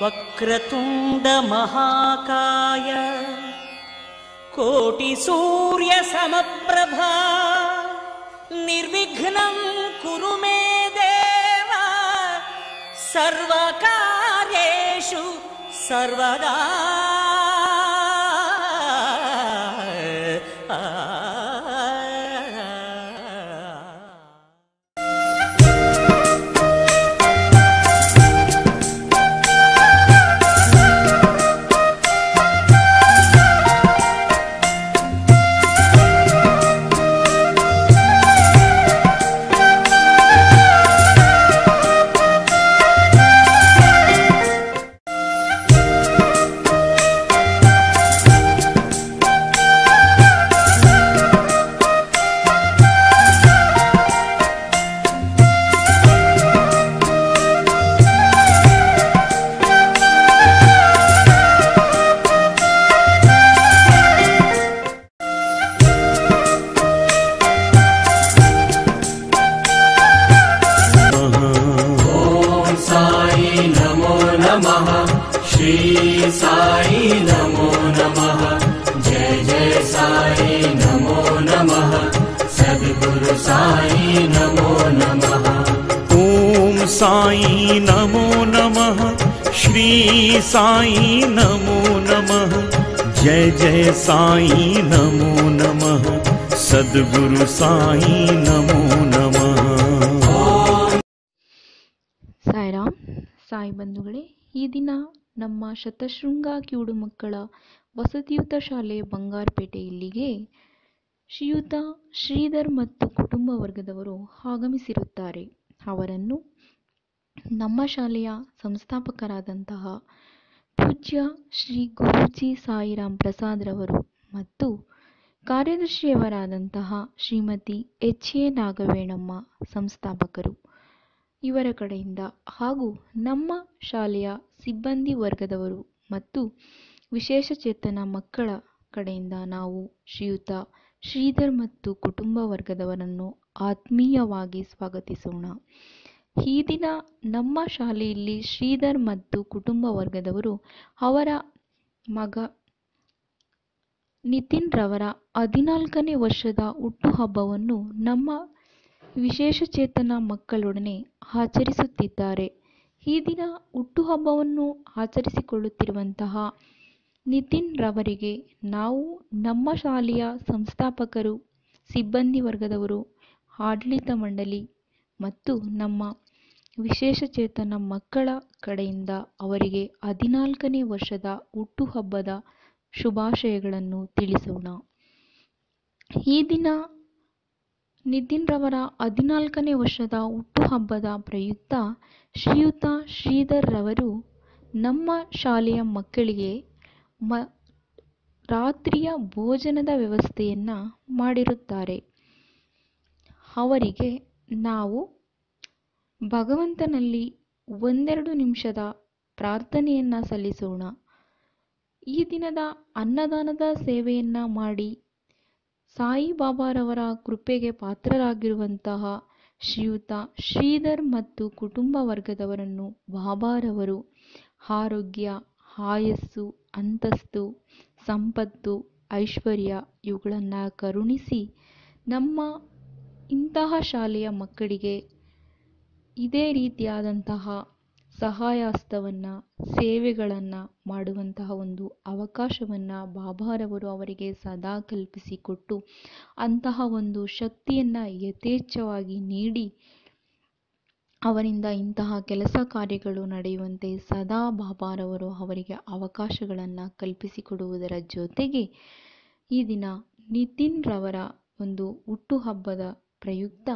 वक्रतुण्डमहाकाय कोटिसूर्यसमप्रभा निर्विघ्नं कुरु मे देव सर्वकार्येषु सर्वदा साई नमो नमः श्री साई नमो नमः जय जय साई नमो नमः सद्गुरु साई नमो नमः ॐ साई नमो नमः श्री साई नमो नमः जय जय साई नमो नमः सद्गुरु साई नमो नमः ಸಾಯಿರಾಮ್ ಸಾಯಿ ಬಂಧುಗಳೇ ಈ ದಿನ ನಮ್ಮ ಶತಶೃಂಗ ಕಿವುಡು ಮಕ್ಕಳ ವಸತಿಯುತ ಶಾಲೆ ಬಂಗಾರಪೇಟೆ ಇಲ್ಲಿಗೆ ಶ್ರೀಯುತ ಶ್ರೀಧರ್ ಮತ್ತು ಕುಟುಂಬ ವರ್ಗದವರು ಆಗಮಿಸಿರುತ್ತಾರೆ ಅವರನ್ನು ನಮ್ಮ ಶಾಲೆಯ ಸಂಸ್ಥಾಪಕರಾದಂತಹ ಪೂಜ್ಯ ಶ್ರೀ ಗುರೂಜಿ ಸಾಯಿರಾಮ್ ಪ್ರಸಾದ್ರವರು ಮತ್ತು ಕಾರ್ಯದರ್ಶಿಯವರಾದಂತಹ ಶ್ರೀಮತಿ ಎಚ್ ಎ ನಾಗವೇಣಮ್ಮ ಸಂಸ್ಥಾಪಕರು ಇವರ ಕಡೆಯಿಂದ ಹಾಗೂ ನಮ್ಮ ಶಾಲೆಯ ಸಿಬ್ಬಂದಿ ವರ್ಗದವರು ಮತ್ತು ವಿಶೇಷಚೇತನ ಮಕ್ಕಳ ಕಡೆಯಿಂದ ನಾವು ಶ್ರೀಯುತ ಶ್ರೀಧರ್ ಮತ್ತು ಕುಟುಂಬ ವರ್ಗದವರನ್ನು ಆತ್ಮೀಯವಾಗಿ ಸ್ವಾಗತಿಸೋಣ ಈ ದಿನ ನಮ್ಮ ಶಾಲೆಯಲ್ಲಿ ಶ್ರೀಧರ್ ಮತ್ತು ಕುಟುಂಬ ವರ್ಗದವರು ಅವರ ಮಗ ನಿತಿನ್ ರವರ ಹದಿನಾಲ್ಕನೇ ವರ್ಷದ ಹುಟ್ಟುಹಬ್ಬವನ್ನು ನಮ್ಮ ವಿಶೇಷಚೇತನ ಮಕ್ಕಳೊಡನೆ ಆಚರಿಸುತ್ತಿದ್ದಾರೆ ಈ ದಿನ ಹುಟ್ಟುಹಬ್ಬವನ್ನು ಆಚರಿಸಿಕೊಳ್ಳುತ್ತಿರುವಂತಹ ನಿತಿನ್ ರವರಿಗೆ ನಾವು ನಮ್ಮ ಶಾಲೆಯ ಸಂಸ್ಥಾಪಕರು ಸಿಬ್ಬಂದಿ ವರ್ಗದವರು ಆಡಳಿತ ಮಂಡಳಿ ಮತ್ತು ನಮ್ಮ ವಿಶೇಷಚೇತನ ಮಕ್ಕಳ ಕಡೆಯಿಂದ ಅವರಿಗೆ ಹದಿನಾಲ್ಕನೇ ವರ್ಷದ ಹುಟ್ಟುಹಬ್ಬದ ಶುಭಾಶಯಗಳನ್ನು ತಿಳಿಸೋಣ ಈ ದಿನ ನಿತಿನ್ ರವರ ಹದಿನಾಲ್ಕನೇ ವರ್ಷದ ಹುಟ್ಟುಹಬ್ಬದ ಪ್ರಯುಕ್ತ ಶ್ರೀಯುತ ಶ್ರೀಧರ್ ರವರು ನಮ್ಮ ಶಾಲೆಯ ಮಕ್ಕಳಿಗೆ ಮ ರಾತ್ರಿಯ ಭೋಜನದ ವ್ಯವಸ್ಥೆಯನ್ನು ಮಾಡಿರುತ್ತಾರೆ ಅವರಿಗೆ ನಾವು ಭಗವಂತನಲ್ಲಿ ಒಂದೆರಡು ನಿಮಿಷದ ಪ್ರಾರ್ಥನೆಯನ್ನು ಸಲ್ಲಿಸೋಣ ಈ ದಿನದ ಅನ್ನದಾನದ ಸೇವೆಯನ್ನು ಮಾಡಿ ಸಾಯಿಬಾಬಾರವರ ಕೃಪೆಗೆ ಪಾತ್ರರಾಗಿರುವಂತಹ ಶ್ರೀಯುತ ಶ್ರೀಧರ್ ಮತ್ತು ಕುಟುಂಬ ವರ್ಗದವರನ್ನು ಬಾಬಾರವರು ಆರೋಗ್ಯ ಆಯಸ್ಸು ಅಂತಸ್ತು ಸಂಪತ್ತು ಐಶ್ವರ್ಯ ಇವುಗಳನ್ನು ಕರುಣಿಸಿ ನಮ್ಮ ಇಂತಹ ಶಾಲೆಯ ಮಕ್ಕಳಿಗೆ ಇದೇ ರೀತಿಯಾದಂತಹ ಸಹಾಯಹಸ್ತವನ್ನು ಸೇವೆಗಳನ್ನು ಮಾಡುವಂತಹ ಒಂದು ಅವಕಾಶವನ್ನು ಬಾಬಾರವರು ಅವರಿಗೆ ಸದಾ ಕಲ್ಪಿಸಿಕೊಟ್ಟು ಅಂತಹ ಒಂದು ಶಕ್ತಿಯನ್ನು ಯಥೇಚ್ಛವಾಗಿ ನೀಡಿ ಅವರಿಂದ ಇಂತಹ ಕೆಲಸ ಕಾರ್ಯಗಳು ನಡೆಯುವಂತೆ ಸದಾ ಬಾಬಾರವರು ಅವರಿಗೆ ಅವಕಾಶಗಳನ್ನು ಕಲ್ಪಿಸಿಕೊಡುವುದರ ಜೊತೆಗೆ ಈ ದಿನ ನಿತಿನ್ ರವರ ಒಂದು ಹುಟ್ಟುಹಬ್ಬದ ಪ್ರಯುಕ್ತ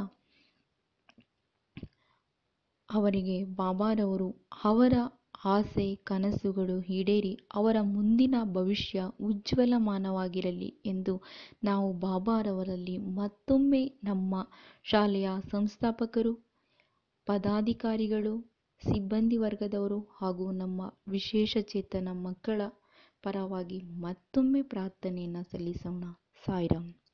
ಅವರಿಗೆ ಬಾಬಾರವರು ಅವರ ಆಸೆ ಕನಸುಗಳು ಈಡೇರಿ ಅವರ ಮುಂದಿನ ಭವಿಷ್ಯ ಉಜ್ವಲಮಾನವಾಗಿರಲಿ ಎಂದು ನಾವು ಬಾಬಾರವರಲ್ಲಿ ಮತ್ತೊಮ್ಮೆ ನಮ್ಮ ಶಾಲೆಯ ಸಂಸ್ಥಾಪಕರು ಪದಾಧಿಕಾರಿಗಳು ಸಿಬ್ಬಂದಿ ವರ್ಗದವರು ಹಾಗೂ ನಮ್ಮ ವಿಶೇಷಚೇತನ ಮಕ್ಕಳ ಪರವಾಗಿ ಮತ್ತೊಮ್ಮೆ ಪ್ರಾರ್ಥನೆಯನ್ನು ಸಲ್ಲಿಸೋಣ ಸಾಯಿರಾಮ್